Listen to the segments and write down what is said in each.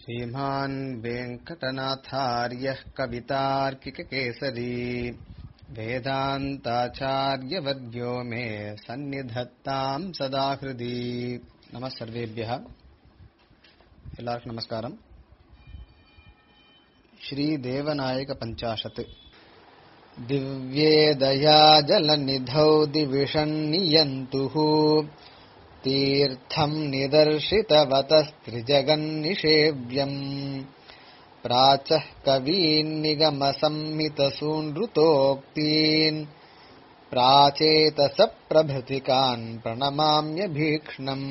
श्रीमान् वेङ्कटनाथार्यः कवितार्किककेसरी वेदान्ताचार्यवर्यो मे सन्निधत्ताम् सदा हृदि नमः सर्वेभ्यः எல்லாருக்கும் நமஸ்காரம் श्रीदेवनायक पञ्चाशत् दिव्ये दया जलनिधौ दिविषन्नियन्तुः तीर्थम् निदर्शितवतस्त्रिजगन्निषेव्यम् प्राचः कवीन्निगमसंहितसूनृतोक्तीन् प्राचेतसप्रभृतिकान् प्रणमाम्यभीक्ष्णम्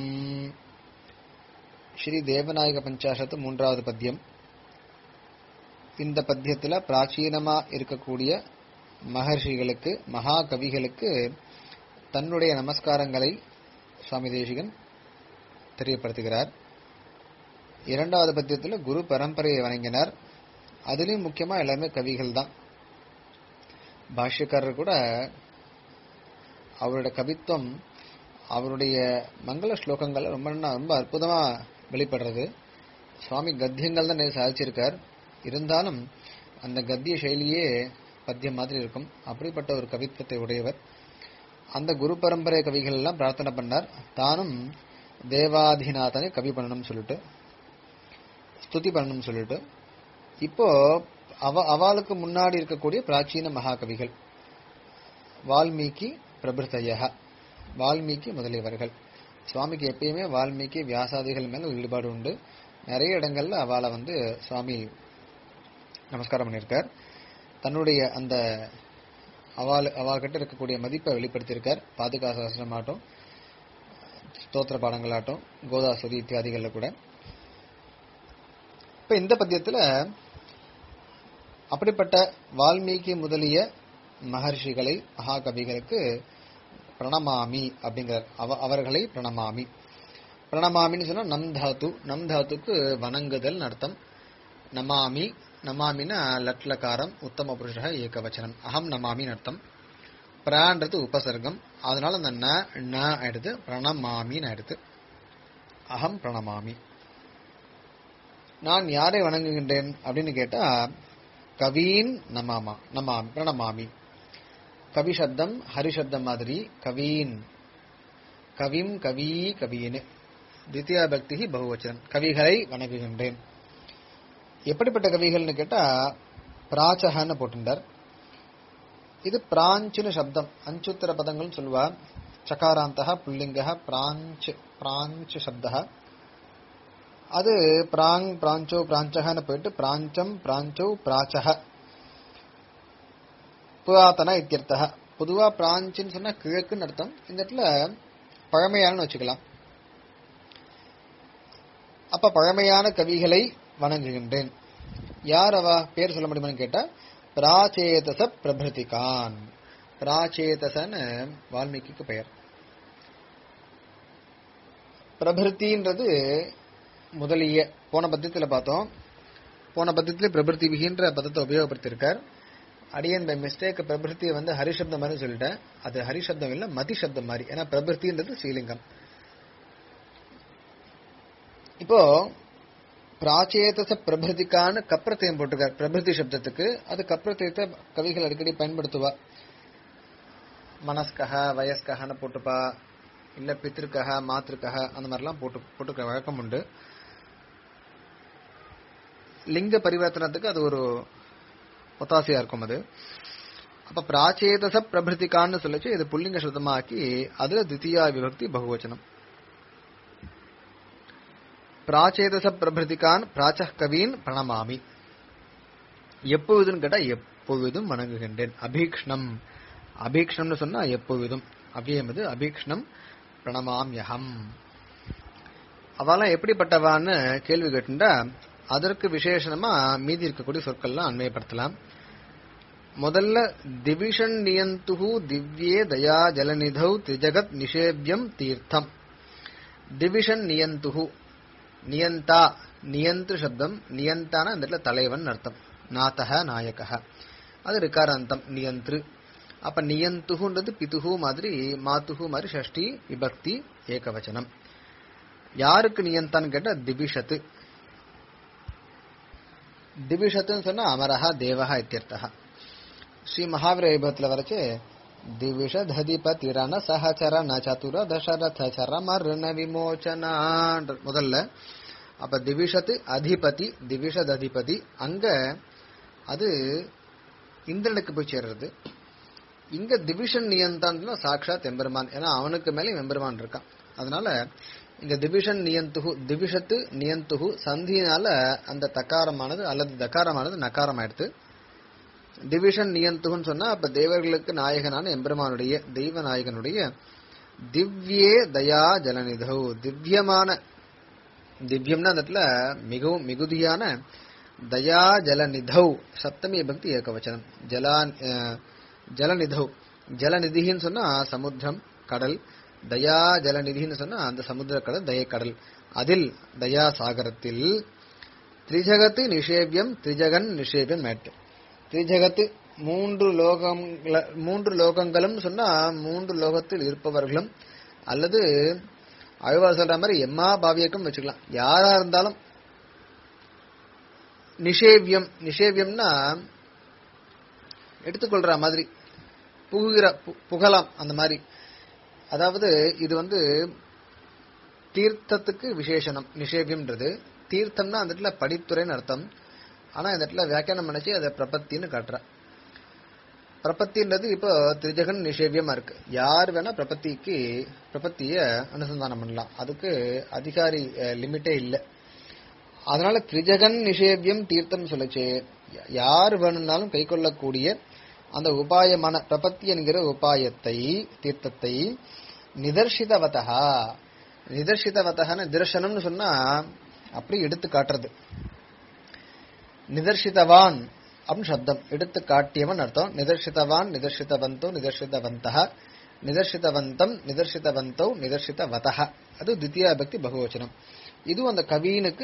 ஸ்ரீ தேவநாயக பஞ்சாசத்து மூன்றாவது பத்தியம் இந்த பத்தியத்துல பிராச்சீனமா இருக்கக்கூடிய மகர்ஷிகளுக்கு மகா கவிகளுக்கு தன்னுடைய நமஸ்காரங்களை சுவாமி தேசிகன் தெரியப்படுத்துகிறார் இரண்டாவது பத்தியத்துல குரு பரம்பரையை வணங்கினார் அதுலயும் முக்கியமா எல்லாருமே கவிகள் தான் பாஷ்யக்காரர் கூட அவருடைய கவித்துவம் அவருடைய மங்கள ஸ்லோகங்கள் ரொம்ப ரொம்ப அற்புதமா வெளிப்படுறது சுவாமி கத்தியங்கள் தான் சாதிச்சிருக்கார் இருந்தாலும் அந்த கத்திய சைலியே பத்தியம் மாதிரி இருக்கும் அப்படிப்பட்ட ஒரு கவித்துவத்தை உடையவர் அந்த குரு பரம்பரை கவிகள் எல்லாம் பிரார்த்தனை பண்ணார் தானும் தேவாதிநாதனை கவி பண்ணணும்னு சொல்லிட்டு ஸ்துதி பண்ணணும்னு சொல்லிட்டு இப்போ அவ அவளுக்கு முன்னாடி இருக்கக்கூடிய பிராச்சீன மகாகவிகள் வால்மீகி பிரபிருத்தையா வால்மீகி முதலியவர்கள் சுவாமிக்கு எப்பயுமே வால்மீகி வியாசாதிகள் மேல ஈடுபாடு உண்டு நிறைய இடங்கள்ல அவளை வந்து சுவாமி நமஸ்காரம் பண்ணியிருக்கார் தன்னுடைய அந்த அவள் அவகிட்ட இருக்கக்கூடிய மதிப்பை வெளிப்படுத்தியிருக்கார் பாதுகா சாஸ்திரமாகட்டும் ஸ்தோத்திர பாடங்களாகட்டும் கோதாசுரி இத்தியாதிகள்ல கூட இப்ப இந்த பத்தியத்துல அப்படிப்பட்ட வால்மீகி முதலிய மகர்ஷிகளை மகாகவிகளுக்கு பிரணமாமி அப்படிங்கிறார் அவ அவர்களை பிரணமாமி பிரணமாமின்னு சொன்னா நம் தாத்து நம் தாத்துக்கு வணங்குதல் அர்த்தம் நமாமி நமாமின்னா லட்லகாரம் உத்தம புருஷ ஏகவச்சனம் அகம் நமாமின்னு அர்த்தம் பிரான்றது உபசர்க்கம் அதனால அந்த ந ந எடுத்து பிரணமாமின்னு எடுத்து அகம் பிரணமாமி நான் யாரை வணங்குகின்றேன் அப்படின்னு கேட்டா கவீன் நமாமா நமாமி பிரணமாமி கவி சப்தம் ஹரி சப்தம் மாதிரி கவீன் கவிம் கவி கவின்னு தித்தியா பக்தி பகுவச்சனம் கவிகளை வணங்குகின்றேன் எப்படிப்பட்ட கவிகள்னு கேட்டா பிராச்சகன்னு போட்டிருந்தார் இது பிராஞ்சுன்னு சப்தம் அஞ்சுத்திர பதங்கள்னு சொல்லுவா சகாராந்தக புல்லிங்க பிராஞ்ச் பிராஞ்ச் சப்த அது பிராங் பிராஞ்சோ பிராஞ்சகன்னு போயிட்டு பிராஞ்சம் பிராஞ்சோ பிராச்சக புராதன இத்தியர்த்தக பொதுவா பிராஞ்சின்னு சொன்னா கிழக்குன்னு அர்த்தம் இந்த இடத்துல பழமையான வச்சுக்கலாம் அப்ப பழமையான கவிகளை வணங்குகின்றேன் யார் அவ பேர் சொல்ல முடியுமான்னு கேட்டா பிராச்சேதச பிரபிருதிகான் பிராச்சேதசன்னு வால்மீகிக்கு பெயர் பிரபிருத்தின்றது முதலிய போன பத்தியத்துல பார்த்தோம் போன பத்தியத்துல பிரபிருத்தி விகின்ற பதத்தை உபயோகப்படுத்தியிருக்கார் அடியன் பை மிஸ்டேக் பிரபிருத்தியை வந்து ஹரிசப்தம் மாதிரி சொல்லிட்டேன் அது ஹரிசப்தம் இல்ல மதி சப்தம் மாதிரி ஏன்னா பிரபிருத்தின்றது ஸ்ரீலிங்கம் இப்போ பிராச்சேதச பிரபிருதிக்கான கப்ரத்தையும் போட்டிருக்கார் பிரபிருதி சப்தத்துக்கு அது கப்ரத்தியத்தை கவிகள் அடிக்கடி பயன்படுத்துவா மனஸ்கக வயஸ்கன்னு போட்டுப்பா இல்ல பித்திருக்கக மாத்திருக்கக அந்த மாதிரிலாம் போட்டு போட்டுக்கிற வழக்கம் உண்டு லிங்க பரிவர்த்தனத்துக்கு அது ஒரு ஒத்தாசையா இருக்கும் அது அப்ப பிராச்சேதச பிரபிருத்திகான்னு சொல்லிச்சு இது புல்லிங்க சப்தமாக்கி அதுல தித்தியா விபக்தி பகுவச்சனம் பிராச்சேதச பிரபிருத்திகான் பிராச்ச கவீன் பிரணமாமி எப்பொழுதுன்னு கேட்டா எப்பொழுதும் வணங்குகின்றேன் அபீக்ஷ்ணம் அபீக்ஷ்ணம்னு சொன்னா எப்பொழுதும் அவ்வியமது அபீக்ஷ்ணம் பிரணமாம்யகம் அவெல்லாம் எப்படிப்பட்டவான்னு கேள்வி கேட்டுண்டா அதற்கு விசேஷமா மீதி இருக்கக்கூடிய சொற்கள்லாம் அண்மையப்படுத்தலாம் முதல்ல திவிஷன் நியந்துகு திவ்யே தயா ஜலநிதௌ திரிஜகத் நிஷேவ்யம் தீர்த்தம் டிவிஷன் நியந்துகு நியந்தா நியந்திரு சப்தம் நியந்தான இந்த இடத்துல தலைவன் அர்த்தம் நாத்தக நாயக அது ரிகாராந்தம் நியந்திரு அப்ப நியந்துகுன்றது பிதுகு மாதிரி மாத்துகு மாதிரி ஷஷ்டி விபக்தி ஏகவச்சனம் யாருக்கு நியந்தான்னு கேட்டா திபிஷத்து திவிஷத்துன்னு சொன்னா அமரஹா தேவஹா இத்தியர்த்தா ஸ்ரீ மகாவீர வைபவத்துல வரைச்சு திவிஷததிபதிரன சஹச்சர ந சதுர தசரத சரமருண விமோச்சனா முதல்ல அப்ப திவிஷத்து அதிபதி திவிஷத் அதிபதி அங்க அது இந்திரனுக்கு போய் சேர்றது இங்க திவிஷன் நியந்தான் சாட்சாத் எம்பெருமான் ஏன்னா அவனுக்கு மேலே எம்பெருமான் இருக்கான் அதனால இங்க திவிஷன் நியந்துகு திவிஷத்து நியந்துகு சந்தியினால அந்த தக்காரமானது அல்லது தக்காரமானது நக்காரம் ஆயிடுத்து டிவிஷன் நியந்துகுன்னு சொன்னா அப்ப தேவர்களுக்கு நாயகனான எம்பெருமானுடைய தெய்வ நாயகனுடைய திவ்யே தயா ஜலநிதௌ திவ்யமான திவ்யம்னா அந்த இடத்துல மிகவும் மிகுதியான தயா ஜலநிதௌ சப்தமி பக்தி ஏகவச்சனம் ஜலா அஹ், ஜலநிதௌ ஜலநிதின்னு சொன்னா சமுத்திரம் கடல் தயா ஜலநிதின்னு சொன்னா அந்த சமுத்திர கடல் தய கடல் அதில் தயா சாகரத்தில் திரிஜகத்து நிஷேவியம் திரிஜகன் நிஷேவியம் மேட்டு திரிஜகத்து மூன்று லோகம் மூன்று லோகங்களும் சொன்னா மூன்று லோகத்தில் இருப்பவர்களும் அல்லது அழுவா சொல்ற மாதிரி எம்மா பாவியக்கம் வச்சுக்கலாம் யாரா இருந்தாலும் நிஷேவியம் நிஷேவியம்னா எடுத்துக்கொள்ற மாதிரி புகுகிற பு- புகலாம் அந்த மாதிரி அதாவது இது வந்து தீர்த்தத்துக்கு விசேஷனம் நிஷேவியம்ன்றது தீர்த்தம்னா அந்த இடத்துல படித்துறைன்னு அர்த்தம் ஆனா இந்த இடத்துல வியாக்கியானம் நினைச்சு அதை பிரபத்தின்னு காட்டுறா பிரபத்தின்றது இப்போ திரிஜகன் நிஷேவியமா இருக்கு யார் வேணா பிரபத்திக்கு பிரபத்திய அனுசந்தானம் பண்ணலாம் அதுக்கு அதிகாரி லிமிட்டே இல்லை அதனால திரிஜகன் நிஷேவியம் தீர்த்தம் சொல்லுச்சு யார் வேணும்னாலும் கை கொள்ளக்கூடிய அந்த உபாயமான பிரபத்தி என்கிற உபாயத்தை தீர்த்தத்தை நிதர்ஷிதவதா நிதர்ஷிதவதகான நிதர்சனம்னு சொன்னா அப்படி எடுத்து காட்டுறது நிதர்ஷிதவான் அப்படின்னு சப்தம் எடுத்து காட்டியவன் அர்த்தம் நிதர்ஷிதவான் நிதர்ஷிதவந்தோ நிதர்ஷிதவந்தः நிதர்ஷிதவந்தம் நிதர்ஷிதவந்தோ நிதர்ஷிதவதः அது தித்தியா பக்தி பகுவச்சனம் இதுவும் அந்த கவினுக்கு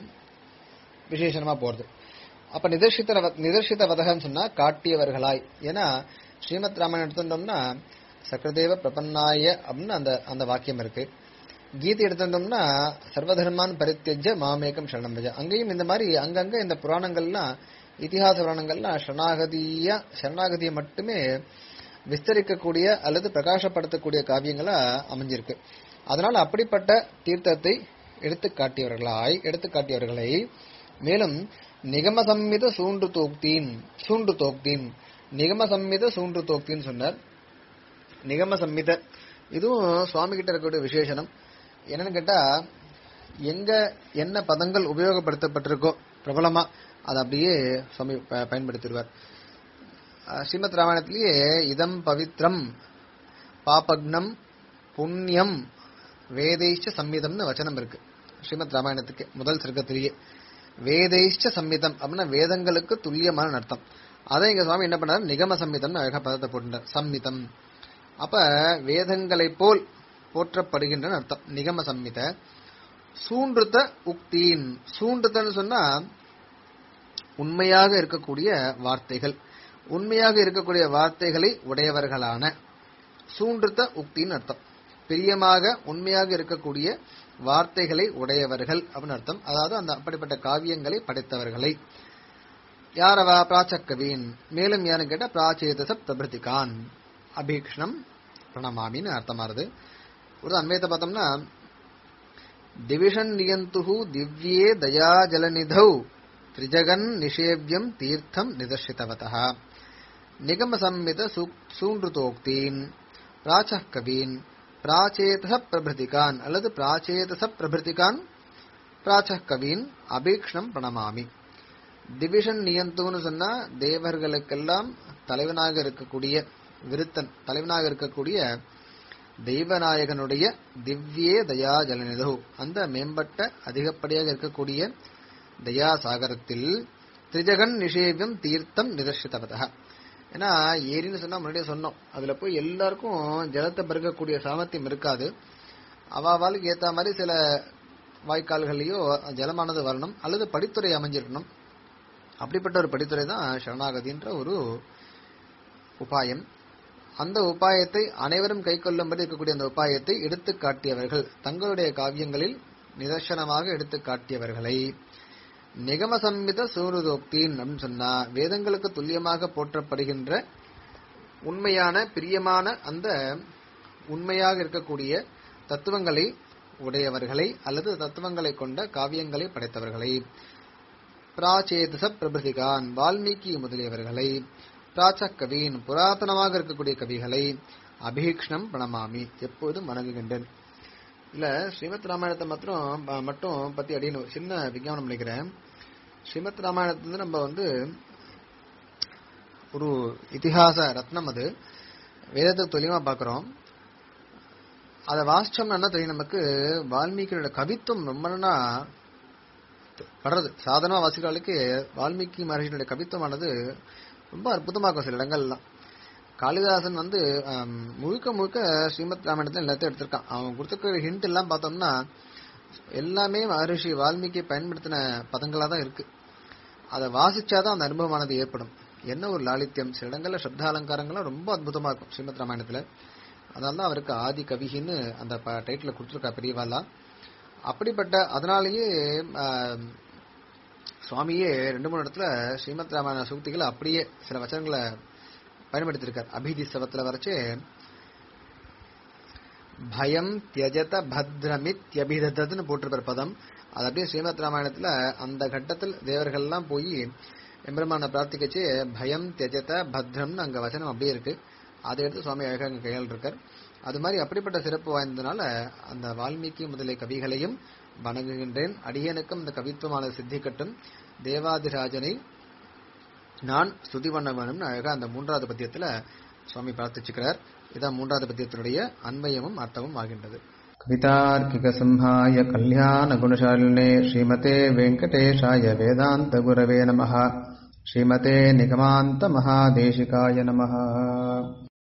விசேஷணமா போறது அப்ப நிதர்ஷித நிதர்ஷிதவதகன்னு சொன்னா காட்டியவர்களாய் ஏன்னா ஸ்ரீமத் ராமாயணம் எடுத்துட்டோம்னா சக்கரதேவ பிரபன்னாய அப்படின்னு அந்த அந்த வாக்கியம் இருக்கு கீதை எடுத்துட்டோம்னா சர்வதர்மான் பரித்தியஜ மாமேகம் சரணம் பஜ அங்கேயும் இந்த மாதிரி அங்கங்க இந்த புராணங்கள்லாம் இதிகாச புராணங்கள்லாம் சரணாகதிய சரணாகதியை மட்டுமே விஸ்தரிக்கக்கூடிய அல்லது பிரகாசப்படுத்தக்கூடிய காவியங்களா அமைஞ்சிருக்கு அதனால அப்படிப்பட்ட தீர்த்தத்தை எடுத்து காட்டியவர்களாய் எடுத்து காட்டியவர்களை மேலும் நிகம சம்மித சூன்று தோக்தீன் சூன்று தோக்தீன் நிகம சம்மித சூன்று தோக்தின்னு சொன்னார் நிகம சம்மித இதுவும் சுவாமி கிட்ட இருக்கக்கூடிய விசேஷனம் என்னன்னு கேட்டா எங்க என்ன பதங்கள் உபயோகப்படுத்தப்பட்டிருக்கோ பிரபலமா அதை அப்படியே சுவாமி ப- பயன்படுத்திடுவார் அஹ் ஸ்ரீமத் ராமாயணத்திலேயே இதம் பவித்ரம் பாபக்னம் புண்ணியம் வேதைஷ்ட சம்மிதம்னு வச்சனம் இருக்கு ஸ்ரீமத் ராமாயணத்துக்கு முதல் சர்க்கத்திலேயே வேதைஷ்ட சம்மிதம் அப்படின்னா வேதங்களுக்கு துல்லியமான அர்த்தம் அதை இங்க சுவாமி என்ன பண்ணார் நிகம சம்மிதம்னு அழகா பதத்தை போட்டுட்டார் சம்மிதம் அப்ப வேதங்களை போல் போற்றப்படுகின்றன அர்த்தம் நிகம சம்மித சூன்றுத்த உக்தீன் சூன்றுத்தன்னு சொன்னா உண்மையாக இருக்கக்கூடிய வார்த்தைகள் உண்மையாக இருக்கக்கூடிய வார்த்தைகளை உடையவர்களான சூன்றுத்த உக்தின்னு அர்த்தம் பிரியமாக உண்மையாக இருக்கக்கூடிய வார்த்தைகளை உடையவர்கள் அப்படின்னு அர்த்தம் அதாவது அந்த அப்படிப்பட்ட காவியங்களை படைத்தவர்களை யாரவா பிராச்சக்கவீன் மேலும் யாருன்னு கேட்டா பிராச்சேதச பிரபிருத்திகான் அபீக்ஷணம் பிரணமாமின்னு அர்த்தமாறுது ஒரு அன்வயத்தை பார்த்தோம்னா திவிஷன் நியந்துஹு திவ்யே தயா ஜலநிதௌ திரிஜகன் நிஷேவ்யம் தீர்த்தம் நிதர்ஷிதவதः நிகம சம்மித சூன்றுதோக்தீன் பிராச்சः கவீன் பிராச்சேதச பிரபிருத்திகான் அல்லது பிராச்சேதச பிரபிருத்திகான் பிராச்சः கவீன் அபீக்ஷணம் பிரணமாமி டிவிஷன் நியந்துன்னு சொன்னா தேவர்களுக்கெல்லாம் தலைவனாக இருக்கக்கூடிய விருத்தன் தலைவனாக இருக்கக்கூடிய தெய்வநாயகனுடைய திவ்யே தயா ஜலநிதோ அந்த மேம்பட்ட அதிகப்படியாக இருக்கக்கூடிய தயா சாகரத்தில் திரிஜகன் நிஷேவியம் தீர்த்தம் நிதர்ஷித்தவதா ஏன்னா ஏரின்னு சொன்னா முன்னாடியே சொன்னோம் அதுல போய் எல்லாருக்கும் ஜலத்தை பருகக்கூடிய சாமர்த்தியம் இருக்காது அவாவாளுக்கு ஏத்த மாதிரி சில வாய்க்கால்கள்லயோ ஜலமானது வரணும் அல்லது படித்துறை அமைஞ்சிருக்கணும் அப்படிப்பட்ட ஒரு படித்துறை தான் சரணாகதின்ற ஒரு உபாயம் அந்த உபாயத்தை அனைவரும் கைக்கொள்ளும்படி இருக்கக்கூடிய அந்த உபாயத்தை எடுத்து காட்டியவர்கள் தங்களுடைய காவியங்களில் நிதர்சனமாக எடுத்து காட்டியவர்களை நிகம சம்மித சூருதோக்தின் அப்படின்னு சொன்னா வேதங்களுக்கு துல்லியமாக போற்றப்படுகின்ற உண்மையான பிரியமான அந்த உண்மையாக இருக்கக்கூடிய தத்துவங்களை உடையவர்களை அல்லது தத்துவங்களை கொண்ட காவியங்களை படைத்தவர்களை பிராச்சேதச பிரபிருதிகான் வால்மீகி முதலியவர்களை பிராச்சக்கவீன் புராதனமாக இருக்கக்கூடிய கவிகளை அபீக்ஷ்ணம் பிரணமாமி எப்போதும் வணங்குகின்றேன் இல்ல ஸ்ரீமத் ராமாயணத்தை மாத்திரம் ப- மட்டும் பத்தி அப்படின்னு ஒரு சின்ன விஞ்ஞானம் பண்ணிக்கிறேன் ஸ்ரீமத் ராமாயணத்தை வந்து நம்ம வந்து ஒரு இதிகாச ரத்னம் அது வேதத்தை துல்லியமா பார்க்கிறோம் அதை வாசிச்சோம்னா என்ன தெரியும் நமக்கு வால்மீகியோட கவித்துவம் ரொம்ப நாளா படுறது சாதாரணமா வாசிக்கிறவர்களுக்கு வால்மீகி மகர்ஷியினுடைய கவித்துவமானது ரொம்ப அற்புதமா இருக்கும் சில இடங்கள்லாம் காளிதாசன் வந்து ஆம், முழுக்க முழுக்க ஸ்ரீமத் ராமாயணத்துல எல்லாத்தையும் எடுத்திருக்கான் அவன் கொடுத்துருக்கிற ஹிண்ட் எல்லாம் பார்த்தோம்னா எல்லாமே மகரிஷி வால்மீகி பயன்படுத்தின பதங்களா தான் இருக்கு அதை வாசிச்சாதான் அந்த அனுபவமானது ஏற்படும் என்ன ஒரு லாலித்யம் சில இடங்கள்ல சப்த அலங்காரங்கள்லாம் ரொம்ப அற்புதமா இருக்கும் ஸ்ரீமத் ராமாயணத்துல அதனால தான் அவருக்கு ஆதி கவிகின்னு அந்த டைட்டில் கொடுத்துருக்கா பெரியவாளா அப்படிப்பட்ட அதனாலேயே ஆம், சுவாமியே ரெண்டு மூணு இடத்துல ஸ்ரீமத் ராமாயண சூக்திகளை அப்படியே சில வச்சனங்களை பயன்படுத்தியிருக்கார் அபிதி சவத்துல வரைச்சு பயம் தியஜத பத்ரமித்யபிதத்துன்னு போட்டிருப்பார் பதம் அது அப்படியே ஸ்ரீமத் ராமாயணத்துல அந்த கட்டத்தில் தேவர்கள்லாம் போய் எம்பெருமான பிரார்த்திக்கச்சு பயம் தியஜத பத்ரம்னு அங்க வசனம் அப்படியே இருக்கு அதை எடுத்து சுவாமி அழகாக அங்க கையாள் இருக்கார் அது மாதிரி அப்படிப்பட்ட சிறப்பு வாய்ந்ததுனால அந்த வால்மீகி முதலிய கவிகளையும் வணங்குகின்றேன் அடியனுக்கும் இந்த கவித்துவமானது சித்திக்கட்டும் தேவாதிராஜனை நான் ஸ்துதி பண்ண வேணும்னு அழகா அந்த மூன்றாவது பத்தியத்துல சுவாமி பிரார்த்திச்சுக்கிறார் இதான் மூன்றாவது பத்தியத்தினுடைய அன்மயமும் அர்த்தமும் ஆகின்றது कवितार्किकसंहाय कल्याणगुणशालिने श्रीमते वेङ्कटेशाय वेदान्तगुरवे नमः श्रीमते निगमान्तमहादेशिकाय नमः